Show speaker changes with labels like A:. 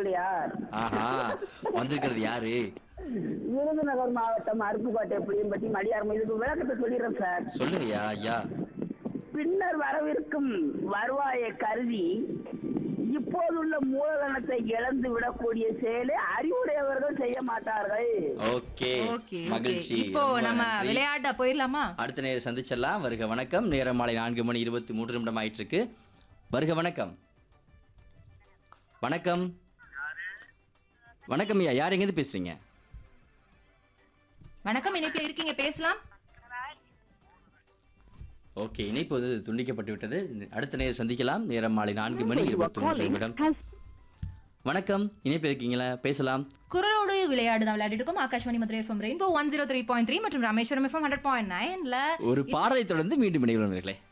A: பிள்ளையார்
B: ஆஹா வந்திருக்கிறது யாரு
A: விருதுநகர் மாவட்டம் அருப்புக்கோட்டை புளியம்பட்டி மடியார் இதுக்கு விளக்கத்தை சொல்லிடுறேன் சார்
B: சொல்லுங்கய்யா ஐயா
A: பின்னர் வரவிருக்கும் வருவாயை கருதி இப்போதுள்ள மூலதனத்தை இழந்து விடக்கூடிய செயலை அறிவுடையவர்கள் செய்ய மாட்டார்கள்
B: ஓகே
C: ஓகே
B: மகிழ்ச்சி
C: இப்போ
B: ரொம்ப
C: நம்ம
B: நன்றி.
C: விளையாட்ட போயிடலாமா
B: அடுத்த நேரம் சந்திச்சிடலாம் வருக வணக்கம் நேரம் மாலை நான்கு மணி இருபத்தி மூன்று நிமிடம் ஆயிட்டு இருக்கு வருக வணக்கம் வணக்கம் வணக்கம் ஐயா யார் எங்கேருந்து பேசுறீங்க
C: வணக்கம் இணைப்பில் இருக்கீங்க பேசலாம்
B: ஓகே இணைப்பு வந்து துண்டிக்கப்பட்டு விட்டது அடுத்த நேரம் சந்திக்கலாம் நேரம் மாலை நான்கு மணி இருபத்தி மூன்று நிமிடம் வணக்கம் இணைப்பு இருக்கீங்களா பேசலாம்
C: குரலோடு விளையாடு தான் விளையாடிட்டு இருக்கோம் Akashvani Madurai FM Rainbow one zero three point three மற்றும் ராமேஸ்வரம் எஃப்எம் ஹண்ட்ரட் பாயிண்ட் நைன்ல
B: ஒரு பாடலை தொடர்ந்து மீண்டும் இணைகிறோம்